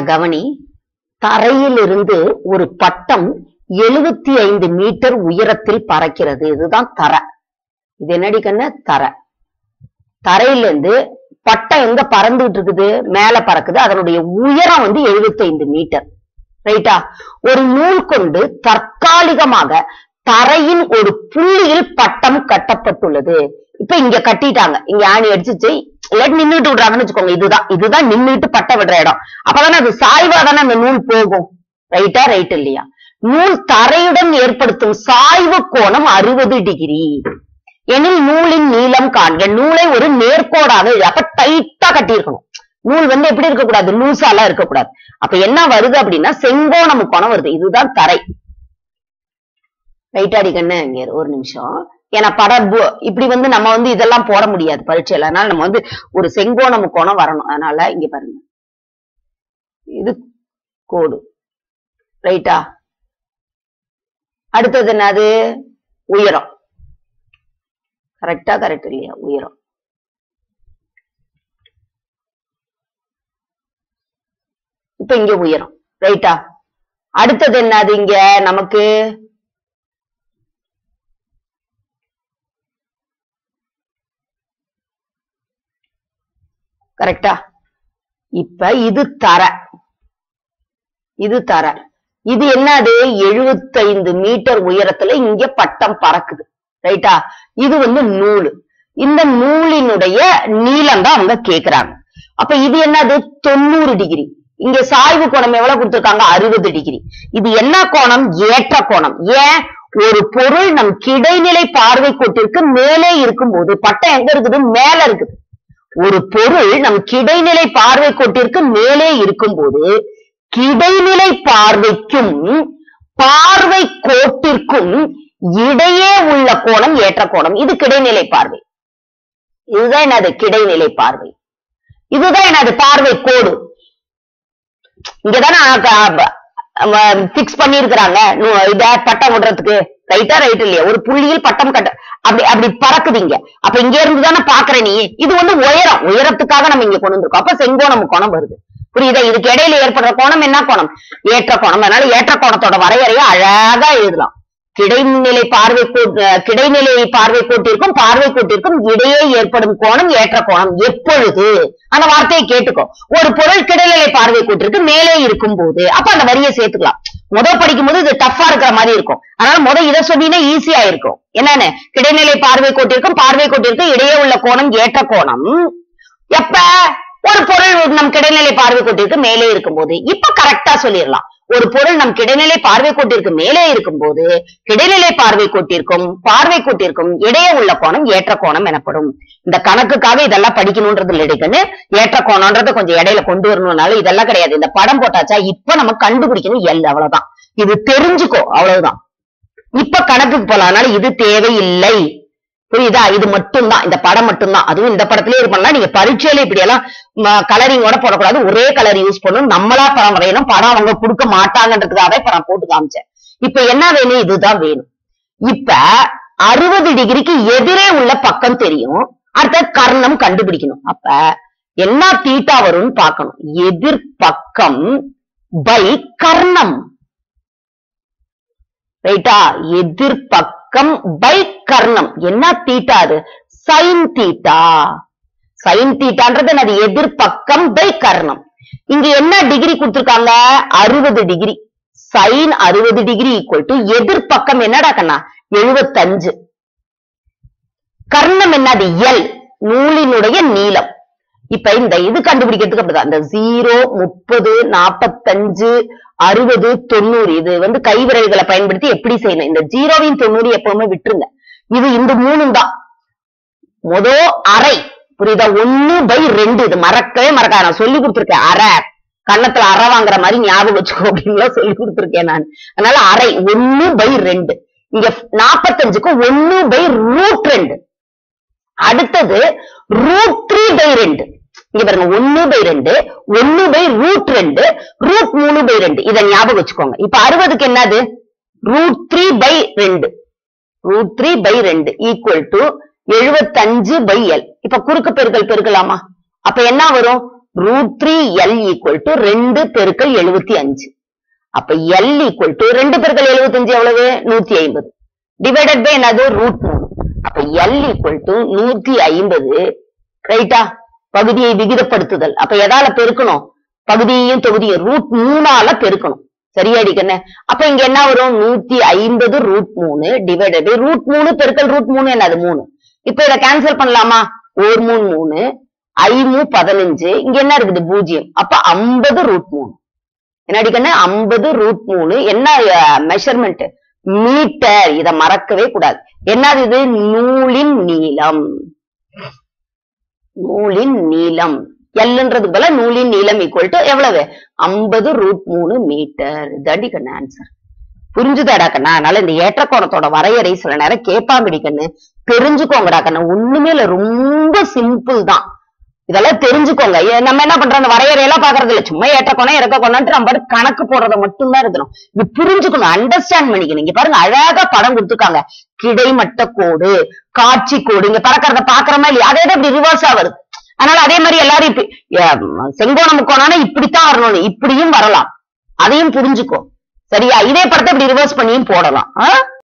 கவனி தரையிலிருந்து ஒரு பட்டம் எழுபத்தி ஐந்து மீட்டர் உயரத்தில் பறக்கிறது இதுதான் தரை இது என்னடி கண்ணு தரை தரையிலிருந்து பட்டம் எங்க பறந்துட்டு இருக்குது மேல பறக்குது அதனுடைய உயரம் வந்து 75 மீட்டர் ரைட்டா ஒரு நூல் கொண்டு தற்காலிகமாக தரையின் ஒரு புள்ளியில் பட்டம் கட்டப்பட்டுள்ளது இப்ப இங்க கட்டிட்டாங்க இங்க ஆணி அடிச்சுச்சு இல்லாட்டி நின்னுட்டு விடுறாங்கன்னு வச்சுக்கோங்க இதுதான் இதுதான் நின்னுட்டு பட்டை விடுற இடம் அப்பதானே அது சாய்வா தானே அந்த நூல் போகும் ரைட்டா ரைட் இல்லையா நூல் தரையுடன் ஏற்படுத்தும் சாய்வு கோணம் அறுபது டிகிரி எனில் நூலின் நீளம் காண்க நூலை ஒரு நேர்கோடாக இழு. அப்ப டைட்டா கட்டியிருக்கணும் நூல் வந்து எப்படி இருக்கக்கூடாது லூசாலாம் இருக்கக்கூடாது அப்ப என்ன வருது அப்படின்னா செங்கோண முக்கோணம் வருது இதுதான் தரை ரைட்டாடி கண்ணு இங்க இரு, ஒரு நிமிஷம் ஏன்னா பட பு- இப்படி வந்து நம்ம வந்து இதெல்லாம் போட முடியாது பரீட்சையில அதனால நம்ம வந்து ஒரு செங்கோண முக்கோணம் வரணும் அதனால இங்க பாருங்க இது கோடு ரைட்டா அடுத்தது என்னது உயரம் கரெக்டா கரெக்ட் இல்லையா உயரம் இப்ப இங்க உயரம் ரைட்டா அடுத்தது என்னது இங்க நமக்கு கரெக்டா இப்ப இது தர இது தர இது என்னது 75 மீட்டர் உயரத்துல இங்க பட்டம் பறக்குது ரைட்டா இது வந்து நூல் இந்த நூலினுடைய நீளம் தான் அவங்க கேக்குறாங்க அப்ப இது என்னது தொண்ணூறு டிகிரி இங்க சாய்வு கோணம் எவ்வளவு கொடுத்திருக்காங்க அறுபது டிகிரி இது என்ன கோணம் ஏற்ற கோணம் ஏன் ஒரு பொருள் நம் கிடைநிலை பார்வை கோட்டிற்கு மேலே இருக்கும்போது பட்டம் எங்க இருக்குது மேல இருக்குது ஒரு பொருள் நம் கிடைநிலை பார்வை கோட்டிற்கு மேலே இருக்கும்போது கிடைநிலை பார்வைக்கும் பார்வை கோட்டிற்கும் இடையே உள்ள கோணம் ஏற்ற கோணம் இது கிடைநிலை பார்வை இதுதான் என்னது கிடைநிலை பார்வை இதுதான் என்னது பார்வை கோடு இங்கதானே பிக்ஸ் பண்ணிருக்கிறாங்க இத பட்டம் விடுறதுக்கு ரைட்டா ரைட் இல்லையா ஒரு புள்ளியில் பட்டம் கட்ட அப்படி அப்படி பறக்குது இங்க அப்ப இங்க இருந்து தானே பாக்குற நீ இது வந்து உயரம் உயரத்துக்காக நம்ம இங்க கொண்டு வந்திருக்கோம் அப்ப செங்கோணம் கோணம் வருது புரியுதா இதுக்கு இடையில ஏற்படுற கோணம் என்ன கோணம் ஏற்ற கோணம் அதனால ஏற்ற கோணத்தோட வரையறைய அழகா எழுதலாம் கிடைநிலை பார்வை கோட்- அஹ் கிடைநிலை பார்வை கோட்டிற்கும் பார்வை கோட்டிற்கும் இடையே ஏற்படும் கோணம் ஏற்ற கோணம் எப்பொழுது அந்த வார்த்தையை கேட்டுக்கோ ஒரு பொருள் கிடைநிலை பார்வை கோட்டிற்கு மேலே இருக்கும் போது அப்ப அந்த வரியை சேர்த்துக்கலாம் முத படிக்கும் போது இது டஃப்பா இருக்கிற மாதிரி இருக்கும் அதனால முத இதை சொன்னீங்கன்னா ஈஸியா இருக்கும் என்னன்னு கிடைநிலை பார்வை கோட்டிற்கும் பார்வை கோட்டிற்கும் இடையே உள்ள கோணம் ஏற்ற கோணம் எப்ப ஒரு பொருள் நம் கிடைநிலை பார்வை கோட்டிற்கு மேலே இருக்கும்போது இப்ப கரெக்டா சொல்லிடலாம் ஒரு பொருள் நம் கிடைநிலை பார்வை கோட்டிற்கு மேலே இருக்கும்போது கிடைநிலை பார்வை கோட்டிற்கும் பார்வை கோட்டிற்கும் இடையே உள்ள கோணம் ஏற்ற கோணம் எனப்படும் இந்த கணக்குக்காக இதெல்லாம் படிக்கணும்ன்றது இல்லைன்னு ஏற்ற கோணம்ன்றத கொஞ்சம் இடையில கொண்டு வரணும்னால இதெல்லாம் கிடையாது இந்த படம் போட்டாச்சா இப்ப நம்ம கண்டுபிடிக்கணும் எல் அவ்வளவுதான் இது தெரிஞ்சுக்கோ அவ்வளவுதான் இப்ப கணக்குக்கு போலாம் அதனால இது தேவையில்லை புரியுதா இது மட்டும்தான் இந்த படம் மட்டும்தான் அதுவும் இந்த படத்திலே இது பண்ணலாம் நீங்க பரீட்சையில இப்படி எல்லாம் கலரிங்கோட போடக்கூடாது ஒரே கலர் யூஸ் பண்ணணும் நம்மளா படம் வரையணும் படம் அவங்க கொடுக்க மாட்டாங்கன்றதுக்காக இப்ப நான் போட்டு காமிச்சேன் இப்ப என்ன வேணும் இதுதான் வேணும் இப்ப அறுபது டிகிரிக்கு எதிரே உள்ள பக்கம் தெரியும் அடுத்த கர்ணம் கண்டுபிடிக்கணும் அப்ப என்ன தீட்டா வரும்னு பார்க்கணும் எதிர் பக்கம் பை கர்ணம் ரைட்டா எதிர் பக்கம் பை கர்ணம் என்ன தீட்டா அது சைன் தீட்டா சைன் தீட்டான்றது என்னது எதிர் பக்கம் பை கர்ணம் இங்க என்ன டிகிரி கொடுத்திருக்காங்க அறுபது டிகிரி சைன் அறுபது டிகிரி ஈக்குவல் டு எதிர் பக்கம் என்னடா கண்ணா எழுபத்தஞ்சு கர்ணம் என்னது எல் நூலினுடைய நீளம் இப்ப இந்த இது கண்டுபிடிக்கிறதுக்கு அப்படிதான் இந்த ஜீரோ முப்பது நாப்பத்தஞ்சு அறுபது தொண்ணூறு இது வந்து கைவிரல்களை பயன்படுத்தி எப்படி செய்யணும் இந்த ஜீரோவின் தொண்ணூறு எப்பவுமே விட்டுருங்க இது இந்த மூணும் தான் மொத அரை புரியுதா ஒண்ணு பை ரெண்டு இது மறக்கவே மறக்காது நான் சொல்லி கொடுத்துருக்கேன் அரை கன்னத்துல அரை வாங்குற மாதிரி ஞாபகம் வச்சுக்கோ அப்படின்னு சொல்லி கொடுத்துருக்கேன் நான் அதனால அரை ஒண்ணு பை ரெண்டு இங்க நாப்பத்தஞ்சுக்கு ஒண்ணு பை ரூட் ரெண்டு அடுத்தது ரூட் த்ரீ பை ரெண்டு இங்க பாருங்க ஒண்ணு பை ரெண்டு ஒண்ணு பை ரூட் ரெண்டு ரூட் மூணு பை ரெண்டு இதை ஞாபகம் வச்சுக்கோங்க இப்ப அறுபதுக்கு என்னது ரூட் த்ரீ பை ரெண்டு ரூட் த்ரீ பை ரெண்டு ஈக்குவல் டு எழுபத்தஞ்சு பை எல் இப்ப குறுக்கு பெருக்கல் பெருக்கலாமா அப்ப என்ன வரும் root three L equal to ரெண்டு பெருக்கல் எழுபத்தி அஞ்சு அப்ப எல் ஈக்குவல் டு ரெண்டு பெருக்கல் எழுபத்தி அஞ்சு எவ்வளவு நூத்தி ஐம்பது டிவைடட் பை என்னது ரூட் மூணு அப்ப எல் ஈக்குவல் டு நூத்தி ஐம்பது ரைட்டா பகுதியை விகிதப்படுத்துதல் அப்ப எதால பெருக்கணும் பகுதியையும் தொகுதியும் ரூட் மூணால பெருக்கணும் சரியாடி கண்ணு அப்ப இங்க என்ன வரும் நூத்தி ஐம்பது ரூட் மூணு டிவைடட் பை ரூட் மூணு பெருக்கல் ரூட் மூணு என்னது மூணு இப்ப இத கேன்சல் பண்ணலாமா ஒரு மூணு மூணு ஐமூ பதினஞ்சு இங்க என்ன இருக்குது பூஜ்ஜியம் அப்ப ஐம்பது ரூட் மூணு என்னடி கண்ணு ஐம்பது ரூட் மூணு என்ன மெஷர்மெண்ட் மீட்டர் இத மறக்கவே கூடாது என்னது இது நூலின் நீளம் நூலின் நீளம் எல்ன்றது போல நூலின் நீளம் ஈக்குவல் டு எவ்வளவு ஐம்பது ரூட் மூணு மீட்டர் இதாண்டி கண்ணு ஆன்சர் புரிஞ்சுதாடா கண்ணா அதனால இந்த ஏற்றக்கோணத்தோட வரையறை சில நேரம் கேட்பாங்கடி கண்ணு தெரிஞ்சுக்கோங்கடா கண்ணு ஒண்ணுமே இல்ல ரொம்ப சிம்பிள் தான் இதெல்லாம் தெரிஞ்சுக்கோங்க ஏ, நம்ம என்ன பண்றோம் அந்த வரையறையெல்லாம் பாக்குறது இல்ல சும்மா ஏற்றக்கோணம் இறக்கக்கோணம்ட்டு நம்ம பாட்டுக்கு கணக்கு போடுறத மட்டும்தான் இருக்கணும் இது புரிஞ்சுக்கணும் அண்டர்ஸ்டாண்ட் பண்ணிக்கணும் இங்க பாருங்க அழகா படம் கொடுத்துருக்காங்க கிடைமட்ட கோடு காட்சி கோடு இங்க பறக்கறத பாக்குறமா இல்லையா அதே தான் இப்படி ரிவர்ஸா வருது அதனால அதே மாதிரி எல்லாரும் இப்படி அஹ், செங்கோண முக்கோணம்னா இப்படித்தான் வரணும் இப்படியும் வரலாம் அதையும் புரிஞ்சுக்கோ சரியா இதே படத்தை இப்படி ரிவர்ஸ் பண்ணியும் போடலாம் ஆ?